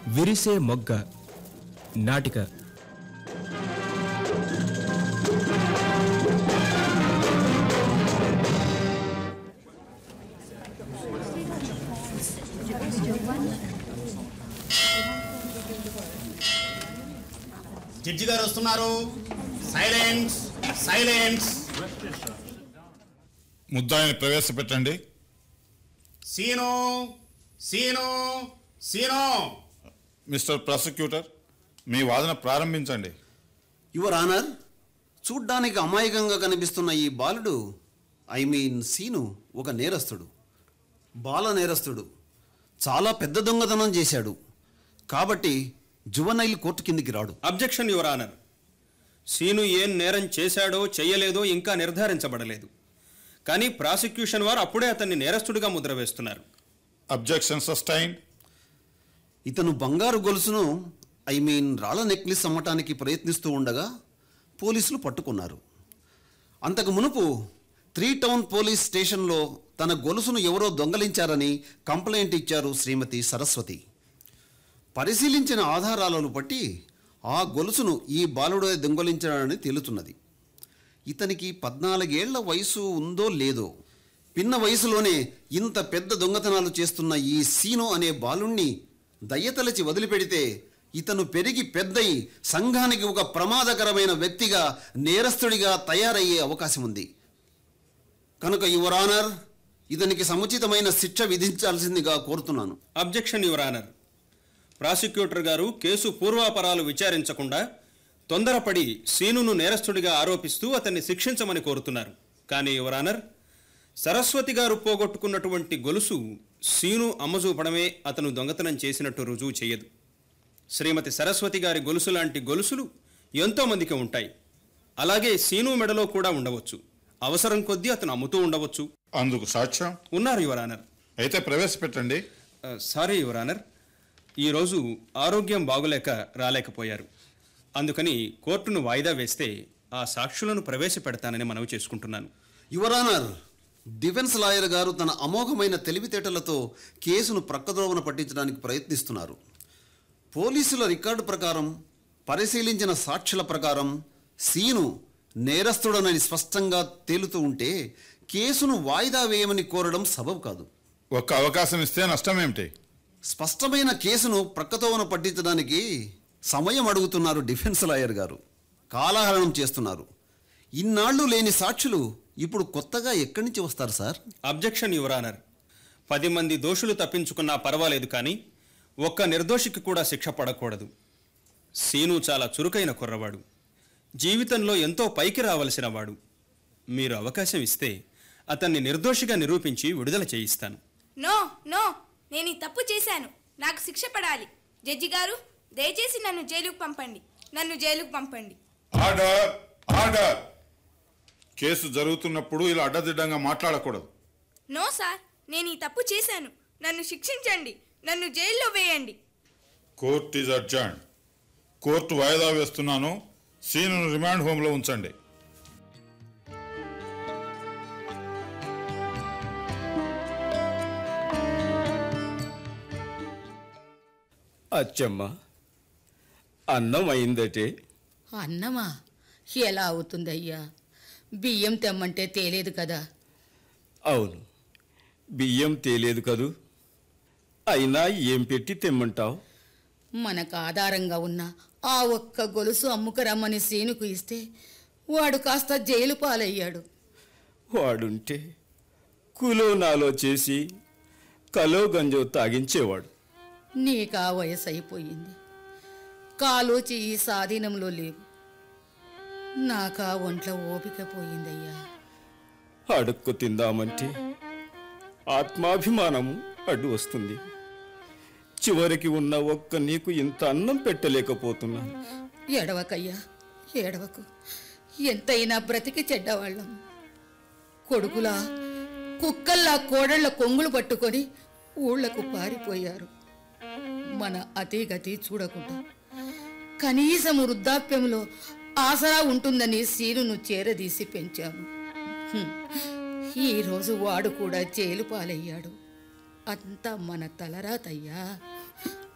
విరిసే మొగ్గ నాటిక జడ్జి గారు వస్తున్నారు సైలెన్స్ సైలెన్స్ ముద్దాయిని ప్రవేశపెట్టండి సీను సీను సీను మిస్టర్ ప్రాసిక్యూటర్ మీ వాదన ప్రారంభించండి యువర్ ఆనర్ చూడ్డానికి అమాయకంగా కనిపిస్తున్న ఈ బాలుడు ఐ మీన్ సీను ఒక నేరస్తుడు బాల నేరస్తుడు చాలా పెద్ద దొంగతనం చేశాడు కాబట్టి జువనైల్ కోర్టు కిందికి రాడు అబ్జెక్షన్ యువర్ ఆనర్ సీను ఏం నేరం చేశాడో చెయ్యలేదో ఇంకా నిర్ధారించబడలేదు కానీ ప్రాసిక్యూషన్ వారు అప్పుడే అతన్ని నేరస్తుడిగా ముద్ర వేస్తున్నారు అబ్జెక్షన్ సస్టైన్ ఇతను బంగారు గొలుసును ఐ మీన్ రాళ్ళ నెక్లెస్ అమ్మటానికి ప్రయత్నిస్తూ ఉండగా పోలీసులు పట్టుకున్నారు అంతకు మునుపు త్రీ టౌన్ పోలీస్ స్టేషన్లో తన గొలుసును ఎవరో దొంగలించారని కంప్లైంట్ ఇచ్చారు శ్రీమతి సరస్వతి పరిశీలించిన ఆధారాలను బట్టి ఆ గొలుసును ఈ బాలుడే దొంగలించాడని తేలుతున్నది ఇతనికి పద్నాలుగేళ్ల వయసు ఉందో లేదో పిన్న వయసులోనే ఇంత పెద్ద దొంగతనాలు చేస్తున్న ఈ సీను అనే బాలుణ్ణి దయ్యతలచి వదిలిపెడితే ఇతను పెరిగి పెద్దయి సంఘానికి ఒక ప్రమాదకరమైన వ్యక్తిగా నేరస్తుడిగా తయారయ్యే అవకాశం ఉంది కనుక యువర్ ఆనర్ ఇతనికి సముచితమైన శిక్ష విధించాల్సిందిగా కోరుతున్నాను objection your honour prosecutor garu case పూర్వాపరాలు విచారించకుండా తొందరపడి సీనును నేరస్తుడిగా ఆరోపిస్తూ అతన్ని శిక్షించమని కోరుతున్నారు కానీ యువర్ ఆనర్ సరస్వతి గారు పోగొట్టుకున్నటువంటి గొలుసు సీను అమ్మజూపడమే అతను దొంగతనం చేసినట్టు రుజువు చేయదు శ్రీమతి సరస్వతి గారి గొలుసు లాంటి గొలుసులు ఎంతో మందికి ఉంటాయి అలాగే సీను మెడలో కూడా ఉండవచ్చు అవసరం కొద్దీ అతను అమ్ముతూ ఉండవచ్చు అందుకు సాక్ష్యం ఉన్నారు యువర్ ఆనర్ అయితే ప్రవేశపెట్టండి సారీ యువర్ ఆనర్ ఈరోజు ఆరోగ్యం బాగులేక రాలేకపోయారు అందుకని కోర్టును వాయిదా వేస్తే ఆ సాక్షులను ప్రవేశపెడతానని మనవి చేసుకుంటున్నాను యువర్ ఆనర్ డిఫెన్స్ లాయర్ గారు తన అమోఘమైన తెలివితేటలతో కేసును ప్రక్కద్రోవన పట్టించడానికి ప్రయత్నిస్తున్నారు పోలీసుల రికార్డు ప్రకారం పరిశీలించిన సాక్షుల ప్రకారం సీను నేరస్తుడనని స్పష్టంగా తేలుతూ ఉంటే కేసును వాయిదా వేయమని కోరడం సబబు కాదు ఒక్క అవకాశం ఇస్తే నష్టమేమిటి స్పష్టమైన కేసును ప్రక్కతోవన పట్టించడానికి సమయం అడుగుతున్నారు డిఫెన్స్ లాయర్ గారు కాలహరణం చేస్తున్నారు ఇన్నాళ్ళు లేని సాక్షులు ఇప్పుడు కొత్తగా ఎక్కడి నుంచి వస్తారు సార్ అబ్జెక్షన్ యువర్ ఆనర్ పది మంది దోషులు తప్పించుకున్నా పర్వాలేదు కానీ ఒక్క నిర్దోషికి కూడా శిక్ష పడకూడదు సీను చాలా చురుకైన కుర్రవాడు జీవితంలో ఎంతో పైకి రావలసిన వాడు మీరు అవకాశం ఇస్తే అతన్ని నిర్దోషిగా నిరూపించి విడుదల చేయిస్తాను నో నో నేను ఈ తప్పు చేశాను నాకు శిక్ష పడాలి జడ్జి గారు దయచేసి నన్ను జైలుకు పంపండి నన్ను జైలుకు పంపండి ఆర్డర్ ఆర్డర్ కేసు జరుగుతున్నప్పుడు ఇలా అడ్డదిడ్డంగా మాట్లాడకూడదు నో సార్ నేను ఈ తప్పు చేశాను నన్ను శిక్షించండి నన్ను జైల్లో వేయండి కోర్ట్ ఈజ్ అడ్జర్న్ కోర్టు వాయిదా వేస్తున్నాను సీనును రిమాండ్ హోమ్లో ఉంచండి అచ్చమ్మ అన్నం అయిందటే అన్నమా ఎలా అవుతుందయ్యా బియ్యం తెమ్మంటే తేలేదు కదా అవును బియ్యం తేలేదు కదూ అయినా ఏం పెట్టి తెమ్మంటావు మనకు ఆధారంగా ఉన్న ఆ ఒక్క గొలుసు అమ్ముకరమ్మని సీనుకు ఇస్తే వాడు కాస్త జైలు పాలయ్యాడు వాడుంటే కులో నాలో చేసి కలో గంజో తాగించేవాడు నీకా వయసు అయిపోయింది కాలు చెయ్యి స్వాధీనంలో లేవు నాకా ఒంట్లో ఓపిక పోయిందయ్యా అడుక్కు తిందామంటే ఆత్మాభిమానము అడ్డు వస్తుంది చివరికి ఉన్న ఒక్క నీకు ఇంత అన్నం పెట్టలేకపోతున్నాను ఎడవకయ్యా ఏడవకు ఎంతైనా బ్రతికి చెడ్డవాళ్ళం కొడుకులా కుక్కల్లా కోడళ్ళ కొంగులు పట్టుకొని ఊళ్ళకు పారిపోయారు మన అతిగతి చూడకుండా కనీసం వృద్ధాప్యంలో ఆసరా ఉంటుందని సీనును చేరదీసి పెంచాము హ్మ్. ఈరోజు వాడు కూడా జైలు పాలయ్యాడు అంతా మన తలరాతయ్యా